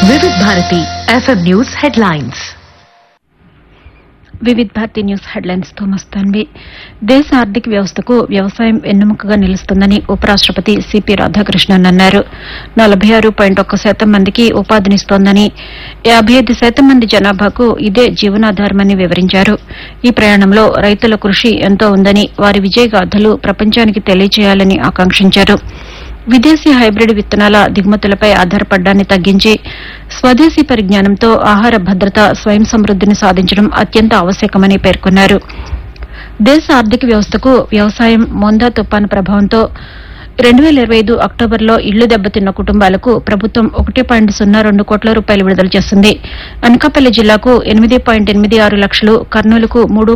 వివిధ Bharati FM news headlines Vividh Bharati news headlines తో మస్తాన్వి దేశ ఆర్థిక వ్యవస్థకు వ్యవసాయం వెన్నెముకగా నిలుస్తుందని ఉపరాష్టపతి సిపి రాధాకృష్ణన్ అన్నారు నలభై ఆరు పాయింట్ ఒక్క శాతం మందికి ఉపాధినిస్తోందని యాబై ఐదు శాతం మంది జనాభాకు ఇదే జీవనాధారమని వివరించారు ఈ ప్రయాణంలో రైతుల కృషి ఎంతో ఉందని వారి విజయగాథలు ప్రపంచానికి తెలియజేయాలని ఆకాంక్షించారు విదేశీ హైబ్రిడ్ విత్తనాల దిగుమతులపై ఆధారపడ్డాన్ని తగ్గించి స్వదేశీ పరిజ్ఞానంతో ఆహార భద్రత స్వయం సమృద్దిని సాధించడం అత్యంత ఆవశ్యకమని పేర్కొన్నారు దేశ ఆర్థిక వ్యవస్థకు వ్యవసాయం మొందా తుపాను ప్రభావంతో రెండు వేల ఇరవై ఐదు అక్టోబర్లో ఇళ్లు దెబ్బతిన్న కుటుంబాలకు ప్రభుత్వం ఒకటి పాయింట్ సున్నా రెండు కోట్ల రూపాయలు విడుదల చేసింది అనకాపల్లి జిల్లాకు ఎనిమిది పాయింట్ ఎనిమిది ఆరు లక్షలు కర్నూలుకు మూడు